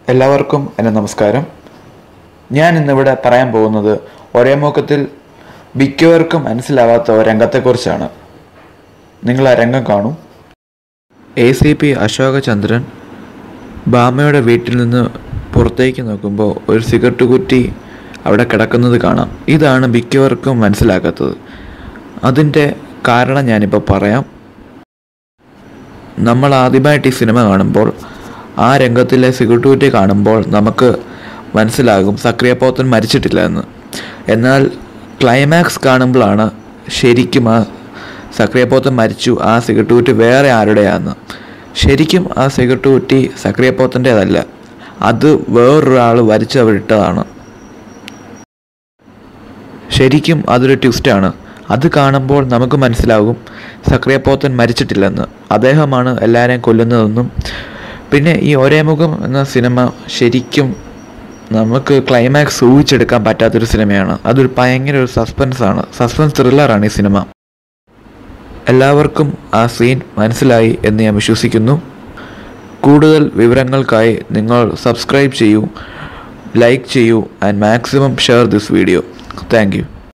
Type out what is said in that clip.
എല്ലാവർക്കും എൻ്റെ നമസ്കാരം ഞാൻ ഇന്നിവിടെ പറയാൻ പോകുന്നത് ഒരേ മുഖത്തിൽ മിക്കവർക്കും മനസ്സിലാവാത്ത ഒരു രംഗത്തെക്കുറിച്ചാണ് നിങ്ങൾ ആ രംഗം കാണൂ എ സി പി അശോകചന്ദ്രൻ ബാമയുടെ വീട്ടിൽ നിന്ന് പുറത്തേക്ക് നോക്കുമ്പോൾ ഒരു സിഗരറ്റ് കുറ്റി അവിടെ കിടക്കുന്നത് കാണാം ഇതാണ് മിക്കവർക്കും മനസ്സിലാക്കാത്തത് അതിൻ്റെ കാരണം ഞാനിപ്പോൾ പറയാം നമ്മൾ ആദ്യമായിട്ട് ഈ സിനിമ കാണുമ്പോൾ ആ രംഗത്തിലെ സിഗരറ്റ് കുറ്റി കാണുമ്പോൾ നമുക്ക് മനസ്സിലാകും സക്രിയ പോത്തൻ മരിച്ചിട്ടില്ല എന്ന് എന്നാൽ ക്ലൈമാക്സ് കാണുമ്പോഴാണ് ശരിക്കും ആ സക്രിയ പോത്തൻ മരിച്ചു ആ സിഗരറ്റ് കുറ്റി വേറെ ആരുടെയാന്ന് ശരിക്കും ആ സിഗരറ്റ് കുറ്റി സക്രിയ പോത്തൻ്റേതല്ല അത് വേറൊരാൾ വരച്ച് അവരിട്ടതാണ് ശരിക്കും അതൊരു ട്വിസ്റ്റാണ് അത് കാണുമ്പോൾ നമുക്ക് മനസ്സിലാകും സക്രിയ പോത്തൻ മരിച്ചിട്ടില്ലെന്ന് അദ്ദേഹമാണ് എല്ലാവരെയും കൊല്ലുന്നതെന്നും പിന്നെ ഈ ഒരേ മുഖം എന്ന സിനിമ ശരിക്കും നമുക്ക് ക്ലൈമാക്സ് ഊഹിച്ചെടുക്കാൻ പറ്റാത്തൊരു സിനിമയാണ് അതൊരു ഭയങ്കര ഒരു സസ്പെൻസാണ് സസ്പെൻസ് ത്രില്ലറാണ് ഈ സിനിമ എല്ലാവർക്കും ആ സീൻ മനസ്സിലായി എന്ന് ഞാൻ വിശ്വസിക്കുന്നു കൂടുതൽ വിവരങ്ങൾക്കായി നിങ്ങൾ സബ്സ്ക്രൈബ് ചെയ്യൂ ലൈക്ക് ചെയ്യൂ and maximum share this video thank U